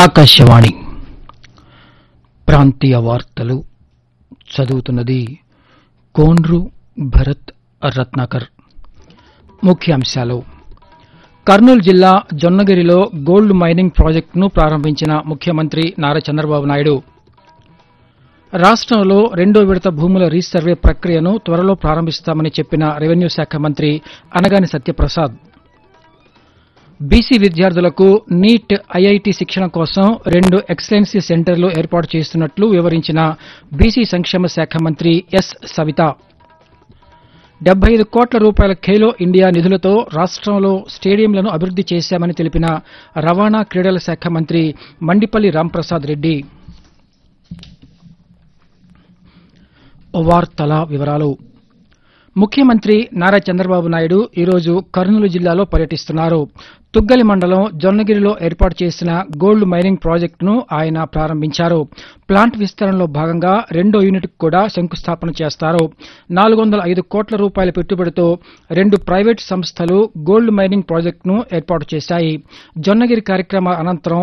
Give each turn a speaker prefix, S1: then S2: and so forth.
S1: ఆకాశవాణి ప్రాంతీయ వార్తలు చదువుతున్నది కోన్రు భరత్ రత్నాకర్ ముఖ్యాంశాలు కర్నూలు జిల్లా జొన్నగిరిలో గోల్డ్ మైనింగ్ ప్రాజెక్టును ప్రారంభించిన ముఖ్యమంత్రి నారా చంద్రబాబు నాయుడు రాష్ట్రంలో రెండో విడత భూముల రీసర్వే ప్రక్రియను త్వరలో ప్రారంభిస్తామని చెప్పిన రెవెన్యూ శాఖ మంత్రి అనగాని సత్యప్రసాద్ బీసీ విద్యార్థులకు నీట్ ఐఐటి శిక్షణ కోసం రెండు ఎక్సలెన్సీ సెంటర్లు ఏర్పాటు చేస్తున్నట్లు వివరించిన బీసీ సంక్షేమ శాఖ మంత్రి ఎస్ సవిత డెబ్బై ఐదు కోట్ల రూపాయల ఖేలో ఇండియా నిధులతో రాష్ట్రంలో స్టేడియంలను అభివృద్ది చేశామని తెలిపిన రవాణా క్రీడల శాఖ మంత్రి మండిపల్లి రాంప్రసాద్ రెడ్డి వార్తల వివరాలు ముఖ్యమంత్రి నారా చంద్రబాబు నాయుడు ఈరోజు కర్నూలు జిల్లాలో పర్యటిస్తున్నారు తుగ్గలి మండలం జొన్నగిరిలో ఏర్పాటు చేసిన గోల్డ్ మైనింగ్ ప్రాజెక్టును ఆయన ప్రారంభించారు ప్లాంట్ విస్తరణలో భాగంగా రెండో యూనిట్ కూడా శంకుస్థాపన చేస్తారు నాలుగు వందల ఐదు కోట్ల రూపాయల పెట్టుబడితో రెండు ప్రైవేటు సంస్థలు గోల్డ్ మైనింగ్ ప్రాజెక్టును ఏర్పాటు చేశాయి జొన్నగిరి కార్యక్రమ అనంతరం